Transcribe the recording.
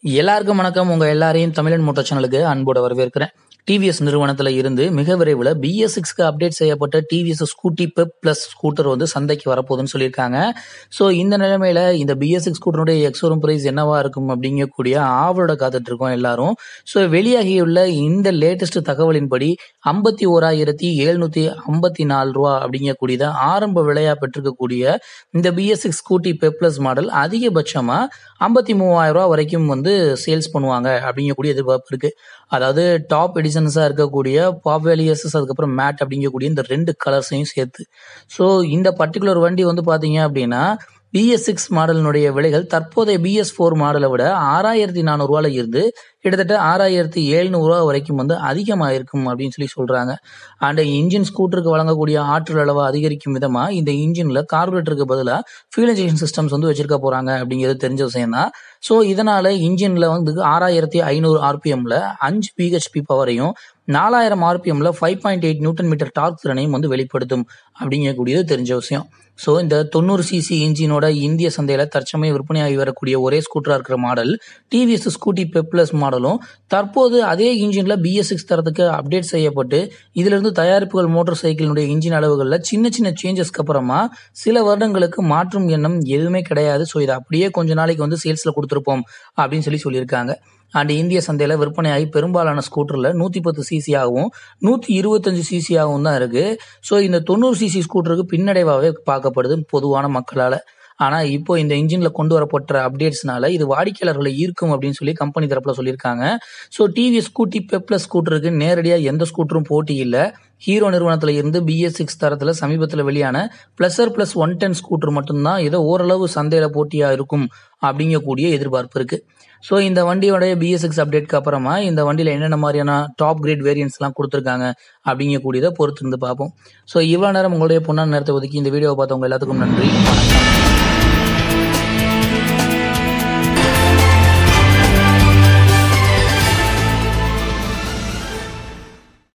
எல்லாருக்கும் வணக்கம் உங்க எல்லாரையும் தமிழன் மோட்டார் சேனலுக்கு அன்போட வரவேற்கிறேன் டிவிஎஸ் நிறுவனத்துல இருந்து மிக விரைவில் பிஎஸ் சிக்ஸ்க்கு அப்டேட் செய்யப்பட்ட TVS Scooty Pep plus scooter வந்து சந்தைக்கு வரப்போகுதுன்னு சொல்லியிருக்காங்க ஸோ இந்த நிலைமையில இந்த பிஎஸ் சிக்ஸ் ஸ்கூட்டருடைய எக்ஸோரூம் பிரைஸ் என்னவா இருக்கும் அப்படிங்கக்கூடிய ஆவலோட காத்துட்டு இருக்கோம் எல்லாரும் ஸோ வெளியாகியுள்ள இந்த லேட்டஸ்ட் தகவலின்படி ஐம்பத்தி ஓராயிரத்தி எழுநூத்தி ஐம்பத்தி நாலு ரூபா அப்படிங்கக்கூடியத ஆரம்ப விலையா பெற்றிருக்கக்கூடிய இந்த BS six Scooty Pep plus model அதிகபட்சமா ஐம்பத்தி மூவாயிரம் ரூபா வரைக்கும் வந்து சேல்ஸ் பண்ணுவாங்க அப்படிங்கக்கூடிய எதிர்பார்ப்பு இருக்கு அதாவது டாப் எடிஷன்ஸா இருக்கக்கூடிய பாப் வேலியஸஸ் அதுக்கப்புறம் மேட் அப்படிங்கக்கூடிய இந்த ரெண்டு கலர்ஸையும் சேர்த்து ஸோ இந்த பர்டிகுலர் வண்டி வந்து பாத்தீங்க அப்படின்னா பிஎஸ் சிக்ஸ் மாடலினுடைய விலைகள் தற்போதைய பிஎஸ் ஃபோர் மாடலை விட ஆறாயிரத்தி நானூறுவால இருந்து கிட்டத்தட்ட ஆறாயிரத்தி எழுநூறுவா வரைக்கும் வந்து அதிகமாக இருக்கும் அப்படின்னு சொல்லி சொல்றாங்க அண்ட் இன்ஜின் ஸ்கூட்டருக்கு வழங்கக்கூடிய ஆற்றல் அளவை அதிகரிக்கும் விதமா இந்த இன்ஜின்ல கார்பரேட்டருக்கு பதிலாக ஃபியூல் இன்ஜெக்ஷன் சிஸ்டம்ஸ் வந்து வச்சிருக்க போறாங்க அப்படிங்கிறது தெரிஞ்ச விஷயம் தான் ஸோ இதனால இன்ஜின்ல வந்து ஆறாயிரத்தி ஐநூறு ஆர்பிஎம்ல அஞ்சு பிஹெச்பி பவரையும் நாலாயிரம் ஆர்பிஎம்ல five point eight newton metre torque திறனையும் வந்து வெளிப்படுத்தும் அப்படிங்கக்கூடியது தெரிஞ்ச விஷயம் ஸோ இந்த தொண்ணூறு சிசி இன்ஜினோட இந்திய சந்தையில தற்சமயம் விற்பனையாகி வரக்கூடிய ஒரே ஸ்கூட்டரா இருக்கிற மாடல் டிவிஎஸ் ஸ்கூட்டி பெப்ளஸ் மாடலும் தற்போது அதே இன்ஜின்ல பிஎஸ் சிக்ஸ் தரத்துக்கு அப்டேட் செய்யப்பட்டு இதுல இருந்து தயாரிப்புகள் மோட்டார் சைக்கிளினுடைய இன்ஜின் அளவுகளில் சின்ன சின்ன சேஞ்சஸ்க்கு அப்புறமா சில வருடங்களுக்கு மாற்றும் எண்ணம் எதுவுமே கிடையாது ஸோ இதை அப்படியே கொஞ்ச நாளைக்கு வந்து சேல்ஸ்ல கொடுத்துருப்போம் அப்படின்னு சொல்லி சொல்லியிருக்காங்க அண்ட் இந்திய சந்தையில விற்பனையாகி பெரும்பாலான ஸ்கூட்டர்ல நூத்தி பத்து சிசி ஆகவும் நூத்தி இருபத்தஞ்சு சிசி ஆகவும் தான் இருக்கு ஸோ இந்த தொண்ணூறு சிசி ஸ்கூட்டருக்கு பின்னடைவாகவே பார்க்கப்படுது பொதுவான மக்களால ஆனா இப்போ இந்த இன்ஜின்ல கொண்டு வரப்பட்ட அப்டேட்ஸ்னால இது வாடிக்கையாளர்களை ஈர்க்கும் அப்படின்னு சொல்லி கம்பெனி தரப்புல சொல்லியிருக்காங்க ஸோ டிவிஎஸ் ஸ்கூட்டி பெப்ளஸ் ஸ்கூட்டருக்கு நேரடியா எந்த ஸ்கூட்டரும் போட்டி இல்லை ஹீரோ நிறுவனத்துல இருந்து பிஎஸ் சிக்ஸ் தரத்துல சமீபத்துல வெளியான Pleasure plus one ten scooter மட்டும்தான் ஏதோ ஓரளவு சந்தையில போட்டியா இருக்கும் அப்படிங்கக்கூடிய எதிர்பார்ப்பு இருக்கு ஸோ இந்த வண்டியோடைய பிஎஸ் சிக்ஸ் அப்டேட்க்கு அப்புறமா இந்த வண்டியில என்னென்ன மாதிரியான டாப் கிரேட் வேரியன்ஸ் எல்லாம் கொடுத்துருக்காங்க அப்படிங்கக்கூடியதை பொறுத்து இருந்து பார்ப்போம் ஸோ இவ்வளவு நேரம் உங்களுடைய பொண்ணான நேரத்தை ஒதுக்கி இந்த வீடியோவை பார்த்தவங்க எல்லாத்துக்கும் நன்றி வணக்கம்